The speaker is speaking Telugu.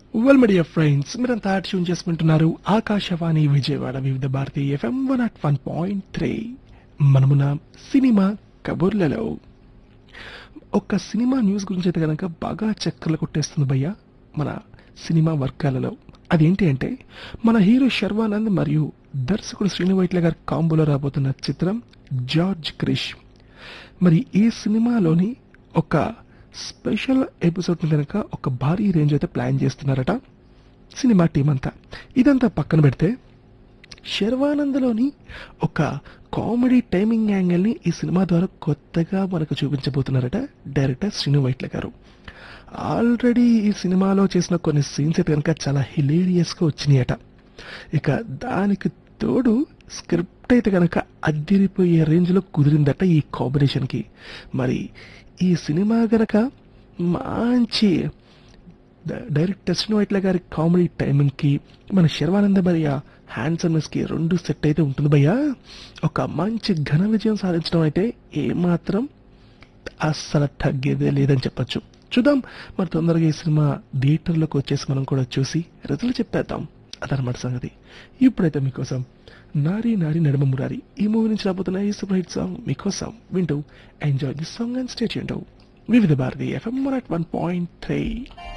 వెల్ మీడియా ఫ్రెండ్స్ మీరంతా ట్యూన్ చేసుకుంటున్నారు Akashvani Vijayawada Vividh Bharati F M one at one point three మనమున సినిమా కబుర్లలో ఒక సినిమా న్యూస్ గురించి అయితే కనుక బాగా చక్కర్లు కొట్టేస్తుంది భయ్య మన సినిమా వర్గాలలో అదేంటి అంటే మన హీరో శర్వానంద్ మరియు దర్శకుడు శ్రీను వైట్ల గారి కాంబోలో రాబోతున్న చిత్రం జార్జ్ క్రిష్ మరి ఈ సినిమాలోని ఒక స్పెషల్ ఎపిసోడ్ కనుక ఒక భారీ రేంజ్ అయితే ప్లాన్ చేస్తున్నారట సినిమా టీం అంతా ఇదంతా పక్కన పెడితే శర్వానంద్లోని ఒక కామెడీ టైమింగ్ యాంగిల్ని ఈ సినిమా ద్వారా కొత్తగా మనకు చూపించబోతున్నారట డైరెక్టర్ శ్రీను వైట్ల గారు ఆల్రెడీ ఈ సినిమాలో చేసిన కొన్ని సీన్స్ అయితే కనుక చాలా హిలేరియస్గా వచ్చినాయట ఇక దానికి తోడు స్క్రిప్ట్ అయితే కనుక అద్దిరిపోయే రేంజ్లో కుదిరిందట ఈ కాంబినేషన్కి మరి ఈ సినిమా గనక మంచి డ- డైరెక్టర్ శ్రీను వైట్ల గారి కామెడీ టైమింగ్కి మన శర్వానంద భయ్య హ్యాండ్సమ్నెస్కి రెండు సెట్ అయితే ఉంటుంది భయ్య ఒక మంచి ఘన విజయం సాధించడం అయితే ఏమాత్రం అస్సలు తగ్గేదే లేదని చెప్పొచ్చు చూద్దాం మరి తొందరగా ఈ సినిమా థియేటర్లోకి వచ్చేసి మనం కూడా చూసి రిజల్ట్ చెప్పేద్దాం అదనమాట సంగతి ఇప్పుడైతే మీకోసం నారీ నారీ నడుమ మురారి ఈ మూవీ నుంచి రాబోతున్న ఈ సూపర్ హిట్ సాంగ్ మీకోసం వింటూ enjoy this song and stay Vividh Bharati F M one point three